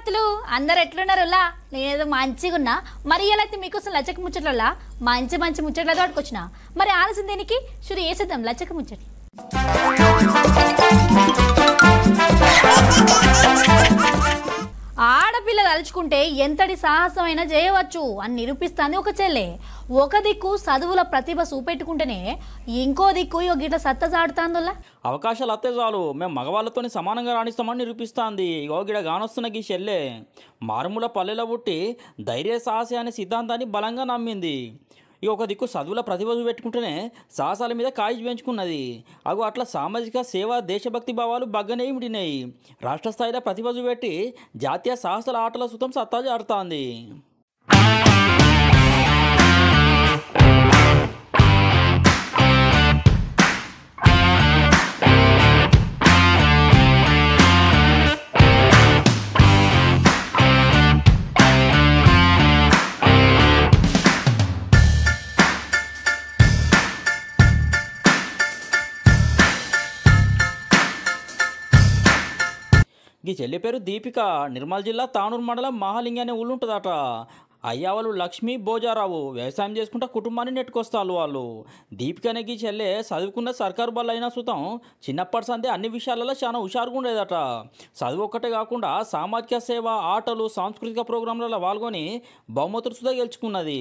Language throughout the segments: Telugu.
కత్తులు అందరు ఎట్లున్నారులా నేనేదో మంచిగా ఉన్నా మరి ఇలా అయితే మీకోసం లచ్చక ముచ్చట్లలా మంచి మంచి ముచ్చట్ల తోడుకొచ్చిన మరి ఆలస్యం దీనికి షురు వేసేద్దాం లచ్చక ముచ్చట్లు ఆడపిల్ల తలుచుకుంటే ఎంతటి సాహసమైనా చేయవచ్చు అని నిరూపిస్తాంది ఒక చెల్లె ఒక దిక్కు చదువుల ప్రతిభ చూపెట్టుకుంటేనే ఇంకో దిక్కు ఇగో గిట్ల సత్త చాడుతాందుల్లా అవకాశాలు అత్తే చాలు మేము మగవాళ్ళతోని సమానంగా రాణిస్తామని నిరూపిస్తాంది ఇగో గిడ గానొస్తున్న గీ చెల్లె మారుమూల పల్లెలో పుట్టి ధైర్య సాహసి అనే సిద్ధాంతాన్ని బలంగా నమ్మింది ఇక ఒక దిక్కు చదువుల ప్రతిభ పెట్టుకుంటేనే సాహసాల మీద కాయి పెంచుకున్నది అగో అట్లా సామాజిక సేవ దేశభక్తి భావాలు బగ్గనే మిడినాయి రాష్ట్ర స్థాయిలో ప్రతిభ పెట్టి జాతీయ సాహసాల ఆటల సుతం సత్తా జారుతాంది ఈ చెల్లి పేరు దీపిక నిర్మల్ జిల్లా తానూరు మండలం మహాలింగి అనే ఊళ్ళు ఉంటుందట అయ్యావాళ్ళు లక్ష్మి భోజారావు వ్యవసాయం చేసుకుంటా కుటుంబాన్ని నెట్టుకొస్తారు వాళ్ళు దీపిక అనే గీ చెల్లె చదువుకున్న సర్కారు బల్ల అయినా సుతం చిన్నప్పటి సందే అన్ని విషయాలలో చాలా హుషారుగా ఉండేదట చదువు ఒక్కటే కాకుండా సామాజిక సేవ ఆటలు సాంస్కృతిక ప్రోగ్రాంలలో పాల్గొని బహుమతులు సుధా గెలుచుకున్నది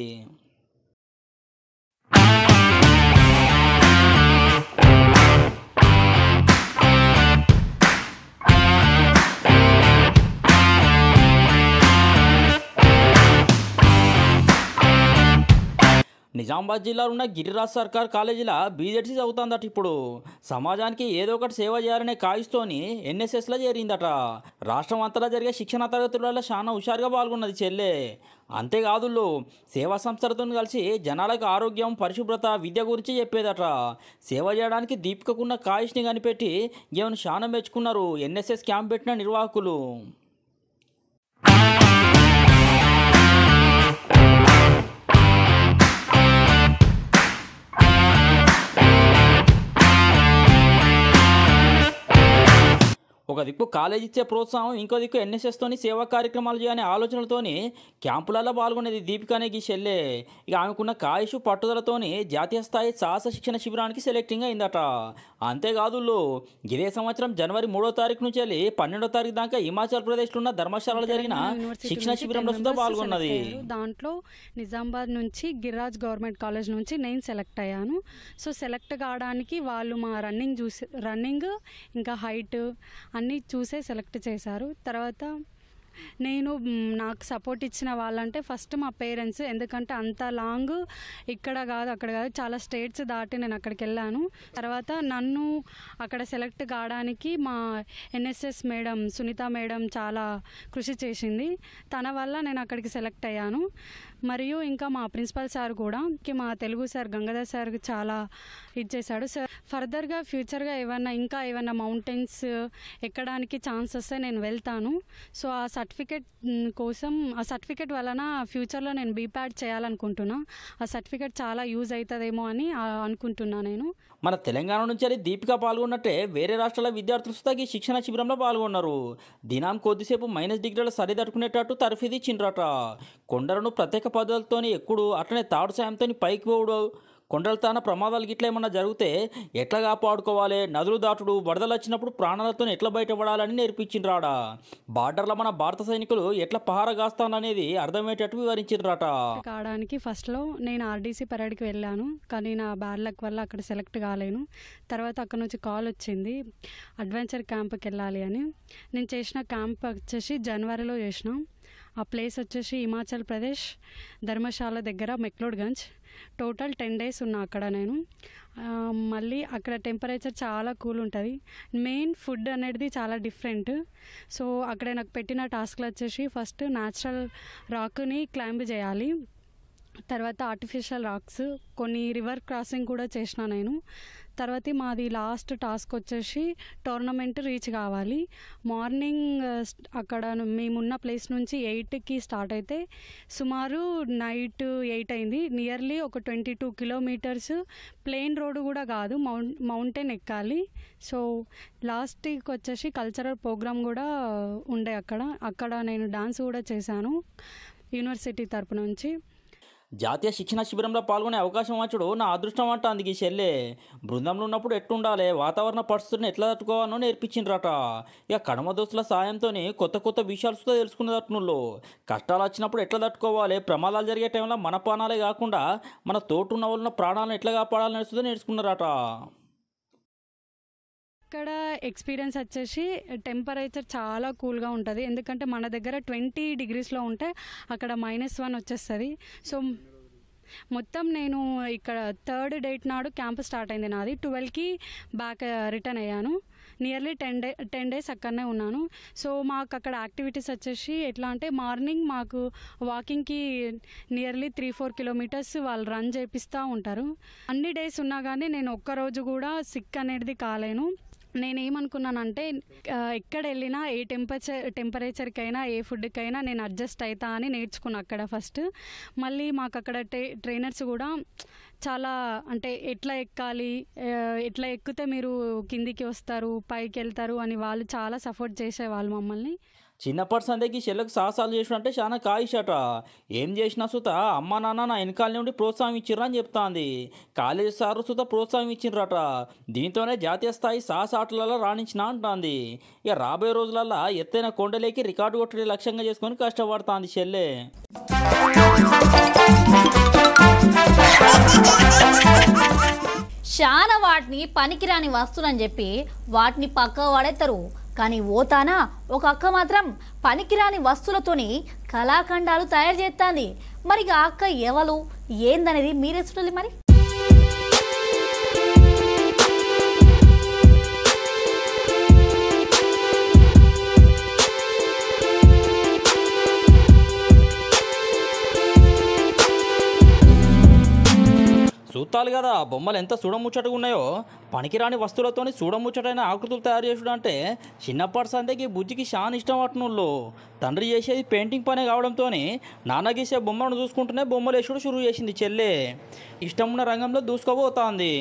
నిజామాబాద్ జిల్లాలో ఉన్న గిరిరాజ్ సర్కార్ కాలేజీలో బీజెడ్సీ చదువుతుందట ఇప్పుడు సమాజానికి ఏదో ఒకటి సేవ చేయాలనే కాయిస్తోని ఎన్ఎస్ఎస్లో చేరిందట రాష్ట్రం అంతటా జరిగే శిక్షణ తరగతులలో చాలా హుషారుగా పాల్గొన్నది చెల్లె అంతేకాదు సేవా సంస్థలతో కలిసి జనాలకు ఆరోగ్యం పరిశుభ్రత విద్య గురించి చెప్పేదట సేవ చేయడానికి దీపికకున్న కాయిష్ని కనిపెట్టి ఏమైనా చాలా మెచ్చుకున్నారు ఎన్ఎస్ఎస్ క్యాంప్ పెట్టిన నిర్వాహకులు ఒక దిక్కు కాలేజ్ ఇచ్చే ప్రోత్సాహం ఇంకో దిక్కు ఎన్ఎస్ఎస్తోని సేవా కార్యక్రమాలు చేయాలనే ఆలోచనలతోని క్యాంపులలో పాల్గొనేది దీపిక అనే గీ చెల్లె ఇక ఆమెకున్న కాయుషు పట్టుదలతోని జాతీయ స్థాయి సాహస శిక్షణ శిబిరానికి సెలెక్టింగ్ అయిందట అంతేకాదు ఇదే సంవత్సరం జనవరి మూడో తారీఖు నుంచి వెళ్ళి పన్నెండో తారీఖు దాకా హిమాచల్ ప్రదేశ్లో ఉన్న ధర్మశాలలో జరిగిన యూనివర్సిటీ శిక్షణ నుంచి శిబిరంలో 10 సుధా members పాల్గొన్నది select అయ్యారు. దాంట్లో నిజామాబాద్ నుంచి గిరిరాజ్ గవర్నమెంట్ కాలేజ్ నుంచి నేను సెలెక్ట్ అయ్యాను సో సెలెక్ట్ కావడానికి వాళ్ళు మా రన్నింగ్ చూసి రన్నింగ్ ఇంకా హైట్ అన్నీ చూసే సెలెక్ట్ చేశారు తర్వాత నేను మ్, నాకు సపోర్ట్ ఇచ్చిన వాళ్ళంటే ఫస్ట్ మా పేరెంట్స్ ఎందుకంటే అంత లాంగ్ ఇక్కడ కాదు అక్కడ కాదు చాలా స్టేట్స్ దాటి నేను అక్కడికి వెళ్ళాను తర్వాత నన్ను అక్కడ సెలెక్ట్ కావడానికి మా ఎన్ఎస్ఎస్ మేడం సునీత మేడం చాలా కృషి చేసింది తన వల్ల నేను అక్కడికి సెలెక్ట్ అయ్యాను మరియు ఇంకా మా ప్రిన్సిపల్ సార్ కూడా కి మా తెలుగు సార్ గంగాధర్ సార్ చాలా ఇచ్చేశాడు సార్ ఫర్దర్గా ఫ్యూచర్గా ఏమన్నా ఇంకా ఏమన్నా మౌంటైన్స్ ఎక్కడానికి ఛాన్స్ వస్తే నేను వెళ్తాను సో ఆ సర్టిఫికేట్ కోసం ఆ సర్టిఫికేట్ వలన ఫ్యూచర్లో నేను బీప్యాడ్ చేయాలనుకుంటున్నా ఆ సర్టిఫికేట్ చాలా యూజ్ అవుతుందేమో అని ఆ, అనుకుంటున్నా నేను మన తెలంగాణ నుంచి వెళ్ళి దీపిక పాల్గొన్నట్టే వేరే రాష్ట్రాల విద్యార్థులు సుతా ఈ శిక్షణ శిబిరంలో పాల్గొన్నారు దినాం కొద్దిసేపు మైనస్ డిగ్రీల సరిదట్టుకునేటట్టు తరఫీది ఇచ్చిండ్రట కొండలను ప్రత్యేక పద్ధతులతోని ఎక్కుడు అట్లనే తాడు సాయంతో పైకి పోవడు కొండల తాన ప్రమాదాలు గిట్ల ఏమన్నా జరిగితే ఎట్లా కాపాడుకోవాలి నదులు దాటుడు వరదలు వచ్చినప్పుడు ప్రాణాలతో ఎట్లా బయటపడాలని నేర్పించిండ్రాడ బార్డర్లో మన భారత సైనికులు ఎట్లా పహార కాస్తాననేది అర్థమయ్యేటట్టు వివరించిండ్రట కావడానికి ఫస్ట్లో నేను ఆర్డీసీ పరేడ్కి వెళ్ళాను కానీ నా బ్యాడ్ లక్ వల్ల అక్కడ సెలెక్ట్ కాలేను తర్వాత అక్కడ నుంచి కాల్ వచ్చింది అడ్వెంచర్ క్యాంప్కి వెళ్ళాలి అని నేను చేసిన క్యాంప్ వచ్చేసి జనవరిలో చేసిన ఆ ప్లేస్ వచ్చేసి హిమాచల్ ప్రదేశ్ ధర్మశాల దగ్గర మెక్లోడ్గంజ్ టోటల్ టెన్ డేస్ ఉన్నా అక్కడ నేను ఆ, మళ్ళీ అక్కడ టెంపరేచర్ చాలా కూల్ ఉంటుంది మెయిన్ ఫుడ్ అనేది చాలా డిఫరెంట్ సో అక్కడ నాకు పెట్టిన టాస్క్లు వచ్చేసి ఫస్ట్ న్యాచురల్ రాక్ని క్లైంబ్ చేయాలి తర్వాత ఆర్టిఫిషియల్ రాక్స్ కొన్ని రివర్ క్రాసింగ్ కూడా చేసిన నేను తర్వాత మాది లాస్ట్ టాస్క్ వచ్చేసి టోర్నమెంట్ రీచ్ కావాలి మార్నింగ్ ఆ, స్ట్- అక్కడ ను- మేమున్న ప్లేస్ నుంచి ఎయిట్కి స్టార్ట్ అయితే సుమారు నైట్ ఎయిట్ అయింది నియర్లీ ఒక twenty two kilometres plain road కూడా కాదు మౌం మౌంటైన్ ఎక్కాలి సో లాస్ట్కి వచ్చేసి కల్చరల్ ప్రోగ్రామ్ కూడా ఉండే అక్కడ అక్కడ నేను డాన్స్ కూడా చేశాను యూనివర్సిటీ తరపు నుంచి జాతీయ శిక్షణ శిబిరంలో పాల్గొనే అవకాశం వచ్చుడు నా అదృష్టం అంట అందుకు ఈ చెల్లె బృందంలో ఉన్నప్పుడు ఎట్లుండాలి వాతావరణ పరిస్థితులను ఎట్లా తట్టుకోవాలో నేర్పించిండ్రట ఇక కడమ దోస్తుల సాయంతో కొత్త కొత్త విషయాలు సుతా తెలుసుకున్న తట్టునుల్లో కష్టాలు వచ్చినప్పుడు ఎట్లా తట్టుకోవాలి ప్రమాదాలు జరిగే టైంలో మన ప్రాణాలే కాకుండా మన తోటున్న వాళ్ళ ప్రాణాలను ఎట్లా కాపాడాలని నేర్చుకుంటే నేర్చుకున్నారట ఇక్కడ ఎక్స్పీరియన్స్ వచ్చేసి టెంపరేచర్ చాలా కూల్గా ఉంటుంది ఎందుకంటే మన దగ్గర ట్వంటీ డిగ్రీస్లో ఉంటే అక్కడ మైనస్ వన్ వచ్చేస్తుంది సో మొత్తం నేను ఇక్కడ థర్డ్ డేట్ నాడు క్యాంప్ స్టార్ట్ అయింది నాది ట్వెల్వ్కి బ్యాక్ రిటర్న్ అయ్యాను nearly ten day ten days అక్కడనే ఉన్నాను సో మాకు అక్కడ యాక్టివిటీస్ వచ్చేసి ఎట్లా అంటే మార్నింగ్ మాకు వాకింగ్కి నియర్లీ త్రీ ఫోర్ కిలోమీటర్స్ వాళ్ళు రన్ చేపిస్తూ ఉంటారు అన్ని డేస్ ఉన్నా కానీ నేను ఒక్కరోజు కూడా సిక్ అనేది కాలేను నేనేమనుకున్నానంటే ఆ, ఎక్కడ వెళ్ళినా ఏ టెంపరేచర్ టెంపరేచర్కైనా ఏ ఫుడ్కైనా నేను అడ్జస్ట్ అవుతా అని నేర్చుకున్నా అక్కడ ఫస్ట్ మళ్ళీ మాకు అక్కడ ట్రై ట్రైనర్స్ కూడా చాలా అంటే ఎట్లా ఎక్కాలి ఆ, ఎట్లా ఎక్కితే మీరు కిందికి వస్తారు పైకి వెళ్తారు అని వాళ్ళు చాలా సపోర్ట్ చేసేవాళ్ళు మమ్మల్ని చిన్నప్పటి సందేకి చెల్లకు సాహసాలు చేసినంటే చాలా కాయిషట ఏం చేసినా సుత అమ్మ నాన్న నా వెనకాల నుండి ప్రోత్సాహం ఇచ్చిర్రు అని చెప్తాంది కాలేజీ సార్ సుత ప్రోత్సాహం ఇచ్చిండ్రట దీంతోనే జాతీయ స్థాయి సాహస ఆటలలో రాణించిన అంటాంది ఇక రాబోయే రోజులల్లో ఎత్తైన కొండలేకి రికార్డు కొట్టడే లక్ష్యంగా చేసుకొని కష్టపడుతాంది చెల్లె చాలా వాటిని పనికిరాని వస్తువులని చెప్పి వాటిని పక్క వాడేస్తారు కానీ ఓతానా ఒక అక్క మాత్రం పనికిరాని వస్తువులతోని కళాఖండాలు తయారు చేస్తాంది మరి ఆ అక్క ఎవరు ఏందనేది మీరే చూడాలి మరి చూస్తాలు కదా బొమ్మలు ఎంత చూడముచ్చటగా ఉన్నాయో పనికిరాని వస్తువులతోని చూడముచ్చటైన ఆకృతులు తయారు చేసుడు అంటే చిన్నప్పటి సందేకి బుజ్జికి చాలా ఇష్టం అటునుల్లో తండ్రి చేసేది పెయింటింగ్ పనే కావడంతో నాన్న గీసే బొమ్మను చూసుకుంటూనే బొమ్మలు వేసుడు షురువు చేసింది చెల్లె ఇష్టం ఉన్న రంగంలో దూసుకోబోతోంది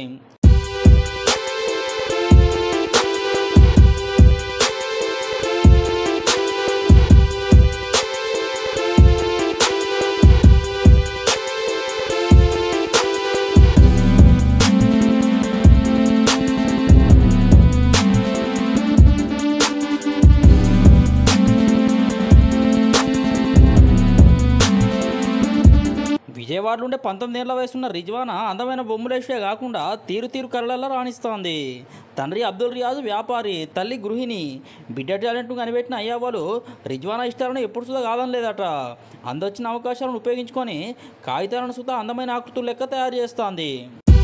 విజయవాడలో ఉండే పంతొమ్మిది ఏళ్ల వయసున్న రిజ్వానా అందమైన బొమ్మలేసే కాకుండా తీరు తీరు కళ్ళల్లో రాణిస్తోంది తండ్రి అబ్దుల్ రియాజ్ వ్యాపారి తల్లి గృహిణి బిడ్డ టాలెంట్ను కనిపెట్టిన అయ్యవాళ్ళు రిజ్వానా ఇష్టాలను ఎప్పుడు సుధా కాదని లేదట అందొచ్చిన అవకాశాలను ఉపయోగించుకొని కాగితాలను సుధా అందమైన ఆకృతులు లెక్క తయారు చేస్తోంది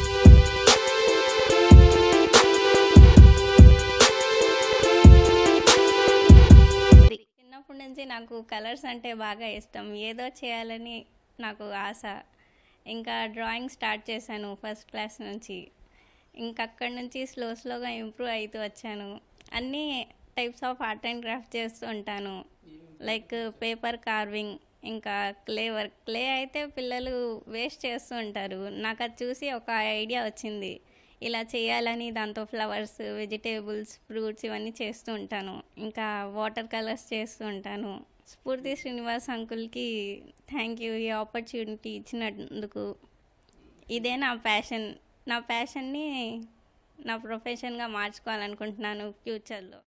చిన్నప్పటి నుంచి నాకు కలర్స్ అంటే బాగా ఇష్టం ఏదో చేయాలని నాకు ఆశ ఇంకా డ్రాయింగ్ స్టార్ట్ చేశాను ఫస్ట్ క్లాస్ నుంచి ఇంకా అక్కడి నుంచి స్లో స్లోగా ఇంప్రూవ్ అవుతూ వచ్చాను అన్ని types of art and craft చేస్తూ ఉంటాను లైక్ పేపర్ కార్వింగ్ ఇంకా క్లే వర్క్ క్లే అయితే పిల్లలు వేస్ట్ చేస్తూ ఉంటారు నాకు అది చూసి ఒక ఐడియా వచ్చింది ఇలా చేయాలని దాంతో ఫ్లవర్స్ వెజిటేబుల్స్ ఫ్రూట్స్ ఇవన్నీ చేస్తూ ఉంటాను ఇంకా వాటర్ కలర్స్ చేస్తూ ఉంటాను స్ఫూర్తి శ్రీనివాస్ అంకుల్కి థ్యాంక్ యూ ఈ ఆపర్చునిటీ ఇచ్చినందుకు ఇదే నా ప్యాషన్ నా ప్యాషన్ని నా ప్రొఫెషన్గా మార్చుకోవాలనుకుంటున్నాను ఫ్యూచర్లో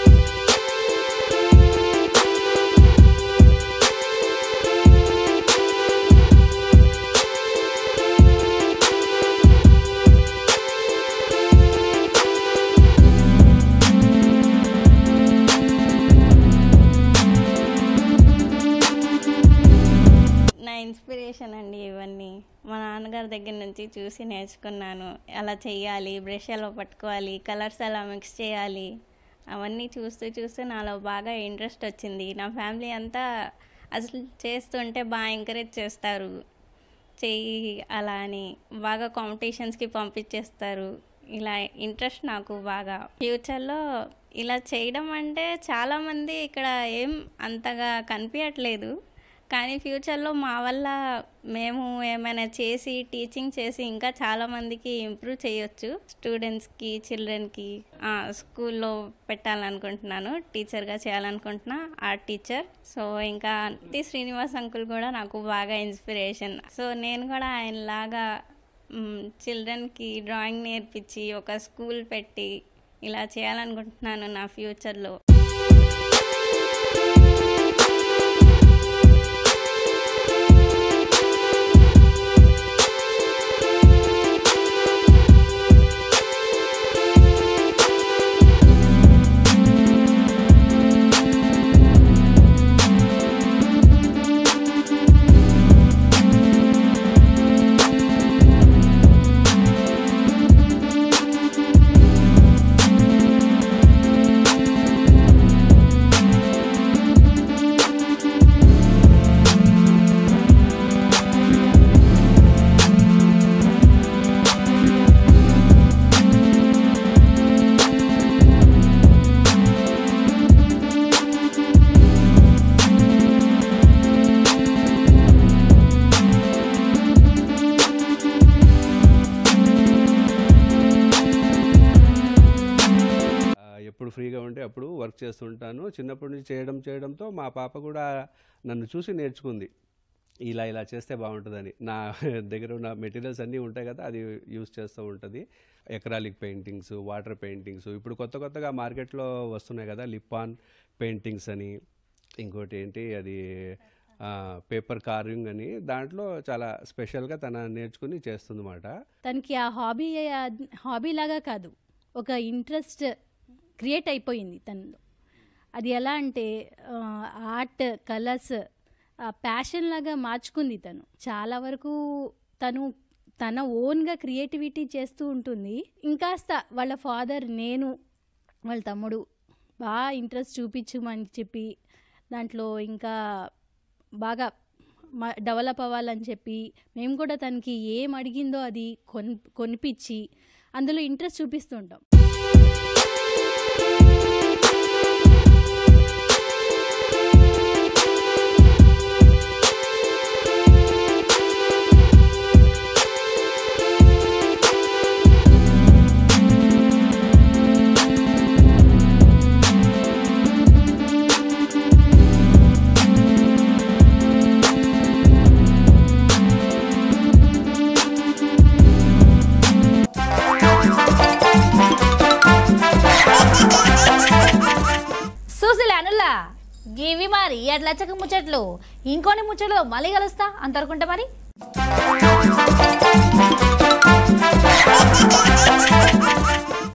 నా ఇన్స్పిరేషన్ అండి ఇవన్నీ మా నాన్నగారి దగ్గర నుంచి చూసి నేర్చుకున్నాను అలా చెయ్యాలి బ్రష్ ఎలా పట్టుకోవాలి కలర్స్ ఎలా మిక్స్ చేయాలి అవన్నీ చూస్తూ చూస్తూ నాలో బాగా ఇంట్రెస్ట్ వచ్చింది నా ఫ్యామిలీ అంతా అసలు చేస్తుంటే బాగా ఎంకరేజ్ చేస్తారు చెయ్యి అలా అని బాగా కాంపిటీషన్స్కి పంపించేస్తారు ఇలా ఇంట్రెస్ట్ నాకు బాగా ఫ్యూచర్లో ఇలా చేయడం అంటే చాలామంది ఇక్కడ ఏం అంతగా కనిపించట్లేదు కానీ ఫ్యూచర్లో మా వల్ల మేము ఏమైనా చేసి టీచింగ్ చేసి ఇంకా చాలామందికి ఇంప్రూవ్ చేయొచ్చు స్టూడెంట్స్కి చిల్డ్రన్కి స్కూల్లో పెట్టాలనుకుంటున్నాను టీచర్గా చేయాలనుకుంటున్నా ఆర్ట్ టీచర్ సో ఇంకా టి శ్రీనివాస్ అంకుల్ కూడా నాకు బాగా ఇన్స్పిరేషన్ సో నేను కూడా ఆయనలాగా చిల్డ్రన్కి డ్రాయింగ్ నేర్పించి ఒక స్కూల్ పెట్టి ఇలా చేయాలనుకుంటున్నాను నా ఫ్యూచర్లో ఆ, ఎప్పుడు ఫ్రీగా ఉంటే అప్పుడు వర్క్ చేస్తుంటాను చిన్నప్పటి నుంచి చేయడం చేయడంతో మా పాప కూడా నన్ను చూసి నేర్చుకుంది ఇలా ఇలా చేస్తే బాగుంటుందని నా దగ్గర ఉన్న మెటీరియల్స్ అన్నీ ఉంటాయి కదా అది యూస్ చేస్తూ ఉంటుంది ఎకరాలిక్ పెయింటింగ్స్ వాటర్ పెయింటింగ్స్ ఇప్పుడు కొత్త కొత్తగా మార్కెట్లో వస్తున్నాయి కదా లిప్పాన్ పెయింటింగ్స్ అని ఇంకోటి ఏంటి అది పేపర్ కార్వింగ్ అని దాంట్లో చాలా స్పెషల్గా తన నేర్చుకుని చేస్తుందన్నమాట తనకి ఆ హాబీ హాబీ లాగా కాదు ఒక ఇంట్రెస్ట్ క్రియేట్ అయిపోయింది తనలో అది ఎలా అంటే ఆర్ట్ కలర్స్ ప్యాషన్ లాగా మార్చుకుంది తను చాలా వరకు తను తన ఓన్గా క్రియేటివిటీ చేస్తూ ఉంటుంది ఇంకాస్త వాళ్ళ ఫాదర్ నేను వాళ్ళ తమ్ముడు బాగా ఇంట్రెస్ట్ చూపించమని చెప్పి దాంట్లో ఇంకా బాగా మ- డెవలప్ అవ్వాలని చెప్పి మేము కూడా తనకి ఏం అడిగిందో అది కొన్ కొనిపించి అందులో ఇంట్రెస్ట్ చూపిస్తుంటాం చూసిలే అనుల్లా గివి మరి ఎట్లచ్చక ముచ్చట్లు ఇంకొన్ని ముచ్చట్లు మళ్ళీ కలుస్తా అంతవరకుంటే మరి